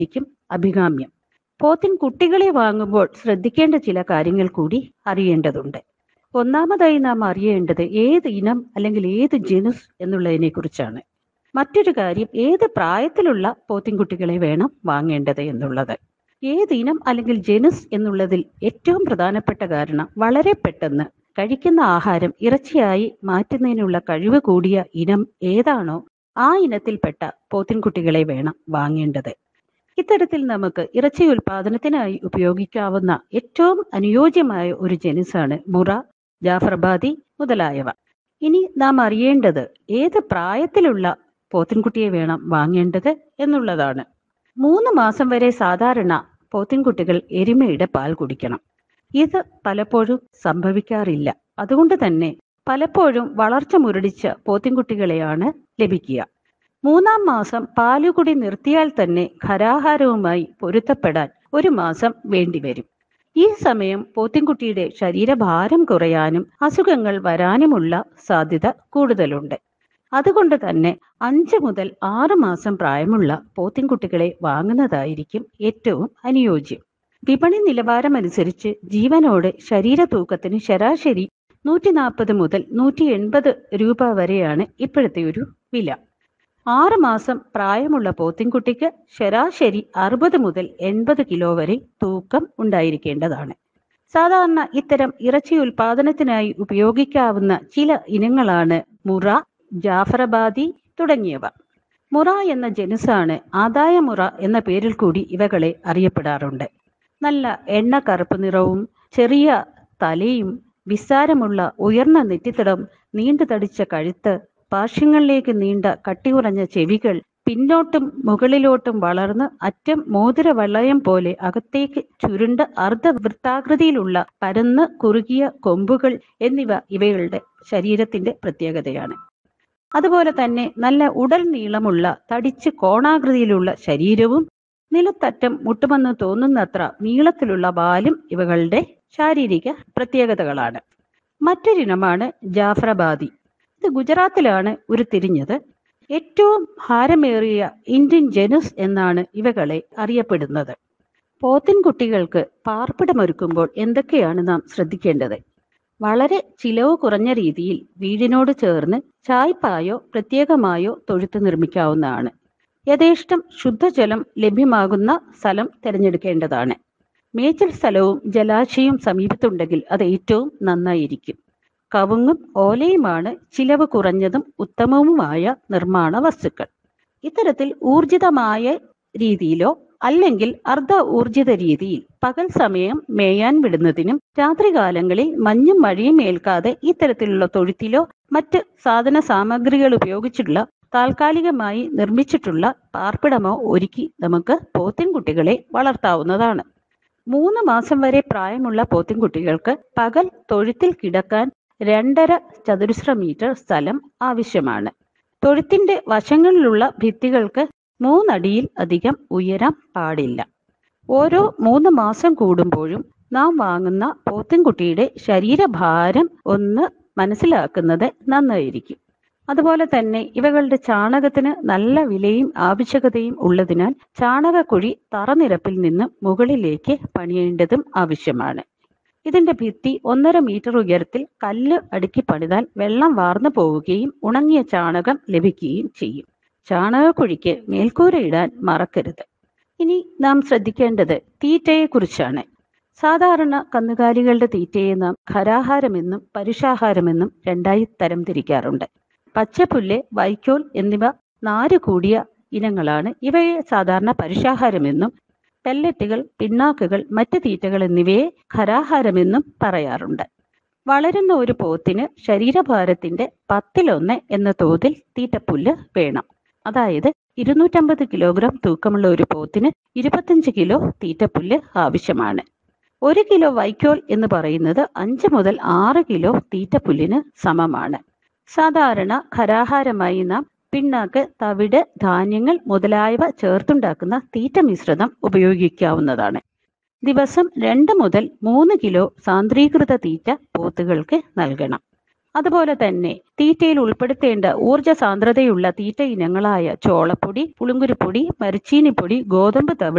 ക്കും അഭികാമ്യം പോത്തിൻ കുട്ടികളെ വാങ്ങുമ്പോൾ ശ്രദ്ധിക്കേണ്ട ചില കാര്യങ്ങൾ കൂടി അറിയേണ്ടതുണ്ട് ഒന്നാമതായി നാം അറിയേണ്ടത് ഏത് ഇനം അല്ലെങ്കിൽ ഏത് ജനുസ് എന്നുള്ളതിനെ കുറിച്ചാണ് മറ്റൊരു കാര്യം ഏത് പ്രായത്തിലുള്ള പോത്തിൻകുട്ടികളെ വേണം വാങ്ങേണ്ടത് എന്നുള്ളത് ഏത് ഇനം അല്ലെങ്കിൽ ജനുസ് എന്നുള്ളതിൽ ഏറ്റവും പ്രധാനപ്പെട്ട കാരണം വളരെ പെട്ടെന്ന് കഴിക്കുന്ന ആഹാരം ഇറച്ചിയായി മാറ്റുന്നതിനുള്ള കഴിവ് കൂടിയ ഇനം ഏതാണോ ആ ഇനത്തിൽപ്പെട്ട പോത്തിൻകുട്ടികളെ വേണം വാങ്ങേണ്ടത് ഇത്തരത്തിൽ നമുക്ക് ഇറച്ചി ഉൽപാദനത്തിനായി ഉപയോഗിക്കാവുന്ന ഏറ്റവും അനുയോജ്യമായ ഒരു ജനുസാണ് മുറ ജാഫർബാദി മുതലായവ ഇനി നാം അറിയേണ്ടത് ഏത് പ്രായത്തിലുള്ള പോത്തിൻകുട്ടിയെ വേണം വാങ്ങേണ്ടത് എന്നുള്ളതാണ് മൂന്ന് മാസം വരെ സാധാരണ പോത്തിൻകുട്ടികൾ എരുമയുടെ പാൽ കുടിക്കണം ഇത് പലപ്പോഴും സംഭവിക്കാറില്ല അതുകൊണ്ട് തന്നെ പലപ്പോഴും വളർച്ച മുരടിച്ച പോത്തിൻകുട്ടികളെയാണ് ലഭിക്കുക മൂന്നാം മാസം പാലുകുടി നിർത്തിയാൽ തന്നെ ഖരാഹാരവുമായി പൊരുത്തപ്പെടാൻ ഒരു മാസം വേണ്ടിവരും ഈ സമയം പോത്തിൻകുട്ടിയുടെ ശരീരഭാരം കുറയാനും അസുഖങ്ങൾ വരാനുമുള്ള സാധ്യത കൂടുതലുണ്ട് അതുകൊണ്ട് തന്നെ അഞ്ച് മുതൽ ആറ് മാസം പ്രായമുള്ള പോത്തിൻകുട്ടികളെ വാങ്ങുന്നതായിരിക്കും ഏറ്റവും അനുയോജ്യം വിപണി നിലവാരമനുസരിച്ച് ജീവനോട് ശരീര തൂക്കത്തിന് ശരാശരി നൂറ്റി നാൽപ്പത് മുതൽ നൂറ്റി എൺപത് രൂപ വരെയാണ് ഇപ്പോഴത്തെ ഒരു വില ആറ് മാസം പ്രായമുള്ള പോത്തിൻകുട്ടിക്ക് ശരാശരി അറുപത് മുതൽ എൺപത് കിലോ വരെ തൂക്കം ഉണ്ടായിരിക്കേണ്ടതാണ് സാധാരണ ഇത്തരം ഇറച്ചി ഉൽപാദനത്തിനായി ഉപയോഗിക്കാവുന്ന ചില ഇനങ്ങളാണ് മുറ ജാഫറബാദി തുടങ്ങിയവ മുറ എന്ന ജനുസാണ് ആദായ മുറ എന്ന പേരിൽ കൂടി ഇവകളെ അറിയപ്പെടാറുണ്ട് നല്ല എണ്ണ കറുപ്പ് നിറവും ചെറിയ തലയും വിസ്താരമുള്ള ഉയർന്ന നെറ്റിത്തടം നീണ്ടു തടിച്ച കഴുത്ത് പാർശ്വങ്ങളിലേക്ക് നീണ്ട കട്ടികുറഞ്ഞ ചെവികൾ പിന്നോട്ടും മുകളിലോട്ടും വളർന്ന് അറ്റം മോതിര വളയം പോലെ അകത്തേക്ക് ചുരുണ്ട അർദ്ധവൃത്താകൃതിയിലുള്ള പരന്ന് കുറുകിയ കൊമ്പുകൾ എന്നിവ ഇവയുടെ ശരീരത്തിന്റെ പ്രത്യേകതയാണ് അതുപോലെ തന്നെ നല്ല ഉടൽ നീളമുള്ള തടിച്ച് കോണാകൃതിയിലുള്ള ശരീരവും നിലത്തറ്റം മുട്ടുമെന്ന് തോന്നുന്നത്ര നീളത്തിലുള്ള വാലും ഇവകളുടെ ശാരീരിക പ്രത്യേകതകളാണ് മറ്റൊരിനമാണ് ജാഫ്രബാദി ഇത് ഗുജറാത്തിലാണ് ഉരുത്തിരിഞ്ഞത് ഏറ്റവും ഭാരമേറിയ ഇന്ത്യൻ ജനുസ് എന്നാണ് ഇവകളെ അറിയപ്പെടുന്നത് പോത്തിൻകുട്ടികൾക്ക് പാർപ്പിടമൊരുക്കുമ്പോൾ എന്തൊക്കെയാണ് നാം ശ്രദ്ധിക്കേണ്ടത് വളരെ ചിലവ് കുറഞ്ഞ രീതിയിൽ വീടിനോട് ചേർന്ന് ചായ്പായോ പ്രത്യേകമായോ തൊഴുത്ത് നിർമ്മിക്കാവുന്നതാണ് യഥേഷ്ടം ശുദ്ധജലം ലഭ്യമാകുന്ന സ്ഥലം തിരഞ്ഞെടുക്കേണ്ടതാണ് മേച്ചിൽ സ്ഥലവും ജലാശയവും സമീപത്തുണ്ടെങ്കിൽ അത് ഏറ്റവും നന്നായിരിക്കും കവുങ്ങും ഓലയുമാണ് ചിലവ് കുറഞ്ഞതും ഉത്തമവുമായ നിർമ്മാണ വസ്തുക്കൾ ഇത്തരത്തിൽ ഊർജിതമായ രീതിയിലോ അല്ലെങ്കിൽ അർദ്ധ ഊർജിത രീതിയിൽ പകൽ സമയം മേയാൻ വിടുന്നതിനും രാത്രികാലങ്ങളിൽ മഞ്ഞും മഴയും ഏൽക്കാതെ ഇത്തരത്തിലുള്ള തൊഴുത്തിലോ മറ്റ് സാധന സാമഗ്രികൾ ഉപയോഗിച്ചിട്ടുള്ള താൽക്കാലികമായി നിർമ്മിച്ചിട്ടുള്ള പാർപ്പിടമോ ഒരുക്കി നമുക്ക് പോത്തിൻകുട്ടികളെ വളർത്താവുന്നതാണ് മൂന്ന് മാസം വരെ പ്രായമുള്ള പോത്തിൻകുട്ടികൾക്ക് പകൽ തൊഴുത്തിൽ കിടക്കാൻ രണ്ടര ചതുരശ്ര മീറ്റർ സ്ഥലം ആവശ്യമാണ് തൊഴുത്തിന്റെ വശങ്ങളിലുള്ള ഭിത്തികൾക്ക് മൂന്നടിയിൽ അധികം ഉയരം പാടില്ല ഓരോ മൂന്ന് മാസം കൂടുമ്പോഴും നാം വാങ്ങുന്ന പോത്തിൻകുട്ടിയുടെ ശരീരഭാരം ഒന്ന് മനസ്സിലാക്കുന്നത് നന്നായിരിക്കും അതുപോലെ തന്നെ ഇവകളുടെ ചാണകത്തിന് നല്ല വിലയും ആവശ്യകതയും ഉള്ളതിനാൽ ചാണകക്കുഴി തറനിരപ്പിൽ നിന്ന് മുകളിലേക്ക് പണിയേണ്ടതും ആവശ്യമാണ് ഇതിന്റെ ഭിത്തി ഒന്നര മീറ്റർ ഉയരത്തിൽ കല്ല് അടുക്കി പണിതാൽ വെള്ളം വാർന്നു പോവുകയും ഉണങ്ങിയ ചാണകം ലഭിക്കുകയും ചെയ്യും ചാണകക്കുഴിക്ക് മേൽക്കൂരയിടാൻ മറക്കരുത് ഇനി നാം ശ്രദ്ധിക്കേണ്ടത് തീറ്റയെക്കുറിച്ചാണ് സാധാരണ കന്നുകാലികളുടെ തീറ്റയെ നാം ഖരാഹാരമെന്നും പരുഷാഹാരമെന്നും രണ്ടായി തരംതിരിക്കാറുണ്ട് പച്ചപ്പുല്ല് വൈക്കോൽ എന്നിവ നാര് കൂടിയ ഇനങ്ങളാണ് ഇവയെ സാധാരണ പരുഷാഹാരമെന്നും പെല്ലറ്റുകൾ പിണ്ണാക്കുകൾ മറ്റ് തീറ്റകൾ എന്നിവയെ ഖരാഹാരമെന്നും പറയാറുണ്ട് വളരുന്ന ഒരു പോത്തിന് ശരീരഭാരത്തിന്റെ പത്തിലൊന്ന് എന്ന തോതിൽ തീറ്റപ്പുല്ല് വേണം അതായത് ഇരുന്നൂറ്റമ്പത് കിലോഗ്രാം തൂക്കമുള്ള ഒരു പോത്തിന് ഇരുപത്തഞ്ച് കിലോ തീറ്റപ്പുല്ല് ആവശ്യമാണ് ഒരു കിലോ വൈക്കോൽ എന്ന് പറയുന്നത് അഞ്ച് മുതൽ ആറ് കിലോ തീറ്റപ്പുല്ലിന് സമമാണ് സാധാരണ ഖരാഹാരമായി നാം പിണ്ണാക്ക് തവിട് ധാന്യങ്ങൾ മുതലായവ ചേർത്തുണ്ടാക്കുന്ന തീറ്റ മിശ്രിതം ഉപയോഗിക്കാവുന്നതാണ് ദിവസം രണ്ട് മുതൽ മൂന്ന് കിലോ സാന്ദ്രീകൃത തീറ്റ പോത്തുകൾക്ക് നൽകണം അതുപോലെ തന്നെ തീറ്റയിൽ ഉൾപ്പെടുത്തേണ്ട ഊർജ സാന്ദ്രതയുള്ള തീറ്റ ഇനങ്ങളായ ചോളപ്പൊടി പുളുങ്കുരുപ്പൊടി മരിച്ചീനിപ്പൊടി ഗോതമ്പ് തവിട്